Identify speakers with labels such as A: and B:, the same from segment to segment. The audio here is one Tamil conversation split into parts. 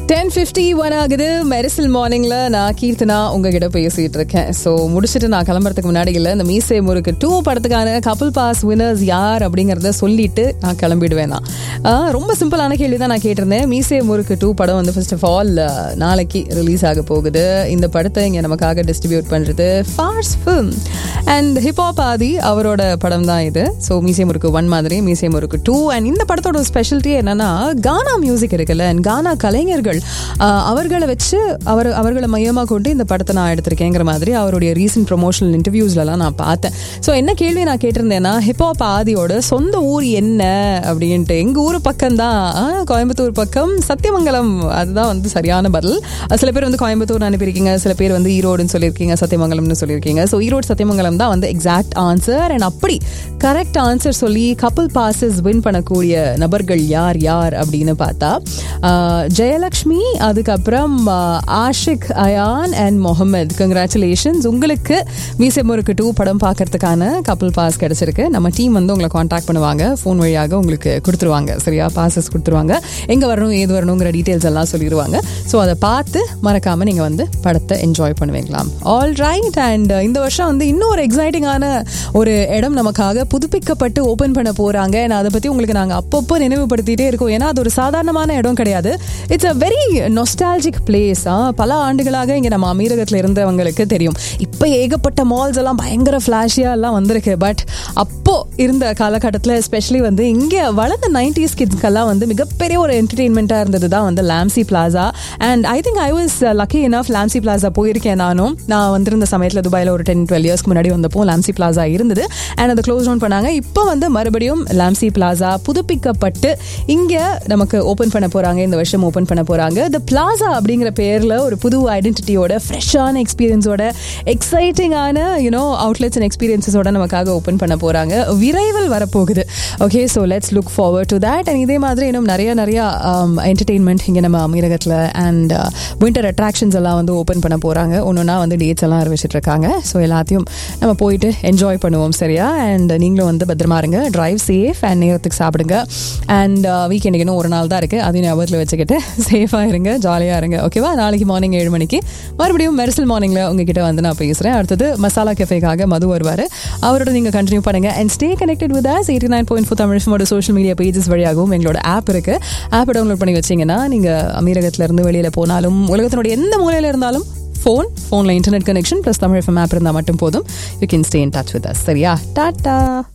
A: டென் ஃபிஃப்டி ஒன் ஆகுது மெரிசல் மார்னிங்ல நான் கீர்த்தனா உங்ககிட்ட பேசிட்டு இருக்கேன் ஸோ முடிச்சுட்டு நான் கிளம்புறதுக்கு முன்னாடி இல்லை இந்த மீசை முறுக்கு டூ படத்துக்கான கப்புள் பாஸ் வினர்ஸ் யார் அப்படிங்கறத சொல்லிட்டு நான் கிளம்பிடுவேன் நான் ஆஹ், ரொம்ப சிம்பிளான கேள்வி தான் நான் கேட்டிருந்தேன் மீசை முறுக்கு டூ படம் வந்து ஃபர்ஸ்ட் ஆஃப் ஆல் நாளைக்கு ரிலீஸ் ஆக போகுது இந்த படத்தை இங்கே நமக்காக டிஸ்ட்ரிபியூட் பண்ணுறது Fars film and hip hop Aadhi அவரோட படம் தான் இது ஸோ மீசை முறுக்கு ஒன் மாதிரி மீசை முறுக்கு டூ அண்ட் இந்த படத்தோட ஸ்பெஷாலிட்டி என்னன்னா கானா மியூசிக் இருக்குல்ல and கானா கலைஞர்கள் ஆஹ், அவர்களை வச்சு அவர் அவர்களை மையமாக கொண்டு இந்த படத்தை நான் எடுத்திருக்கேங்கிற மாதிரி அவருடைய ரீசன்ட் ப்ரொமோஷனல் இன்டர்வியூஸ்லலாம் நான் பார்த்தேன் ஸோ என்ன கேள்வி நான் கேட்டிருந்தேன்னா ஹிப்ஹாப் ஆதியோட சொந்த ஊர் என்ன அப்படின்ட்டு எங்கள் ஊர் பக்கம் தான் கோயம்புத்தூர் பக்கம் சத்தியமங்கலம் அதுதான் வந்து சரியான பதில் சில பேர் வந்து கோயம்புத்தூர் அனுப்பியிருக்கீங்க சில பேர் வந்து ஈரோடுன்னு சொல்லியிருக்கீங்க சத்தியமங்கலம்னு சொல்லியிருக்கீங்க ஸோ ஈரோடு சத்தியமங்கலம் தான் வந்து எக்ஸாக்ட் ஆன்சர் அண்ட் அப்படி கரெக்ட் ஆன்சர் சொல்லி கப்பல் பாசஸ் வின் பண்ணக்கூடிய நபர்கள் யார் யார் அப்படின்னு பார்த்தா ஆஹ், ஜெயலக்ஷ்மி அதுக்கப்புறம் ஆஹ், ஆஷிக் அயான் அண்ட் முகமது கங்க்ராச்சுலேஷன்ஸ் உங்களுக்கு மீசமுருக்கு டூ படம் பார்க்கறதுக்கான கப்பல் பாஸ் கிடைச்சிருக்கு நம்ம டீம் வந்து உங்களை காண்டாக்ட் பண்ணுவாங்க ஃபோன் வழியாக உங்களுக்கு கொடுத்துருவாங்க சரியா பாசஸ் கொடுத்துருவாங்க எங்கே வரணும் ஏது வரணுங்கிற டீட்டெயில்ஸ் எல்லாம் சொல்லிடுவாங்க ஸோ அதை பார்த்து மறக்காம நீங்கள் வந்து படத்தை என்ஜாய் பண்ணுவீங்களாம் ஆல் ரைட் அண்ட் இந்த வருஷம் வந்து இன்னும் ஒரு எக்ஸைட்டிங்கான ஒரு இடம் நமக்காக புதுப்பிக்கப்பட்டு ஓப்பன் பண்ண போறாங்க நான் அதை பத்தி உங்களுக்கு நாங்கள் அப்பப்போ நினைவுபடுத்திட்டே இருக்கோம் ஏன்னா அது ஒரு சாதாரணமான இடம் கிடையாது it's a very nostalgic place பல ஆண்டுகளாக இங்கே நம்ம அமீரகத்தில் இருந்தவங்களுக்கு தெரியும் இப்போ ஏகப்பட்ட மால்ஸ் எல்லாம் பயங்கர ஃப்ளாஷியாக எல்லாம் வந்திருக்கு பட் அப்போ இருந்த காலகட்டத்தில் எஸ்பெஷலி வந்து இங்கே வளர்ந்த நைன்டிஸ் கிட்ஸ்க்கெல்லாம் வந்து மிகப்பெரிய ஒரு என்டர்டெயின்மெண்ட்டாக இருந்தது தான் வந்து Lamsi plaza and I think I was lucky enough Lamsi plaza போயிருக்கேன் நானும் நான் வந்திருந்த சமயத்தில் துபாயில் ஒரு டென் டுவெல் இயர்ஸ்க்கு முன்னாடி வந்தப்போ லாம்சி பிளாசா இருந்தது அண்ட் அதை க்ளோஸ் டவுன் பண்ணாங்க இப்போ வந்து மறுபடியும் லாம்சி பிளாசா புதுப்பிக்கப்பட்டு இங்கே நமக்கு ஓப்பன் பண்ண போகிறாங்க இந்த வருஷம் ஓப்பன் பண்ண போகிறாங்க த பிளாசா அப்படிங்கிற பேரில் ஒரு புது ஐடென்டிட்டியோட ஃப்ரெஷ்ஷான எக்ஸ்பீரியன்ஸோட எக்ஸைட்டிங்கான யூனோ அவுட்லெட்ஸ் அண்ட் எக்ஸ்பீரியன்ஸஸோட நமக்காக ஓப்பன் பண்ண போகிறாங்க விரைவில் வரப்போகுது okay so let's look forward to that and இதே மாதிரி இன்னும் நிறைய நிறைய என்டர்டெயின்மெண்ட் இங்கே நம்ம அமீரகத்தில் அண்ட் வின்டர் அட்ராக்ஷன்ஸ் எல்லாம் வந்து ஓப்பன் பண்ண போகிறாங்க ஒன்றுனா வந்து டேட்ஸ் எல்லாம் அறிவிச்சிட்டு இருக்காங்க ஸோ எல்லாத்தையும் நம்ம போயிட்டு என்ஜாய் பண்ணுவோம் சரியா அண்ட் நீங்களும் வந்து பத்திரமா இருங்க டிரைவ் சேஃப் அண்ட் நேரத்துக்கு சாப்பிடுங்க அண்ட் வீக்கெண்டுக்கு இன்னும் ஒரு நாள் தான் இருக்குது அதையும் ஞாபகத்தில் வச்சுக்கிட்டு சேஃபாக இருங்க ஜாலியாக இருங்க ஓகேவா நாளைக்கு மார்னிங் ஏழு மணிக்கு மறுபடியும் மெரிசல் மார்னிங்கில் உங்ககிட்ட வந்து நான் பேசுகிறேன் அடுத்தது மசாலா கெஃபேக்காக மது வருவார் அவரோட நீங்கள் கண்டினியூ பண்ணுங்க and stay connected with us eighty nine point four தமிழ்மோட சோஷியல் மீடியா பேஜஸ் வழியாகவும் எங்களோட ஆப் இருக்கு ஆப்பை டவுன்லோட் பண்ணி வச்சீங்கன்னா நீங்கள் அமீரகத்துல இருந்து வெளியில் போனாலும் உலகத்தினுடைய எந்த மூலையில் இருந்தாலும் ஃபோன் ஃபோனில் internet connection plus Tamil FM app இருந்தால் மட்டும் போதும் you can stay in touch with us சரியா tata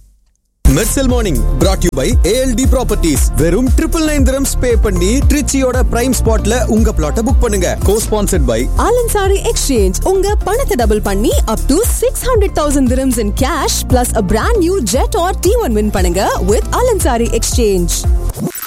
B: Mersal morning brought you by ALT properties வெறும் ட்ரிபிள் நைன் திரம்ஸ் பே பண்ணி ட்ரிச்சியோட பிரைம் ஸ்பாட்ல உங்க பிளாட்டை புக் பண்ணுங்க co sponsored by
C: Al Ansari exchange உங்க பணத்தை டபுள் பண்ணி up to six hundred thousand dirhams in cash plus a brand new jet R T one win பண்ணுங்க வித் ஆலன்சாரி எக்ஸ்சேஞ்ச்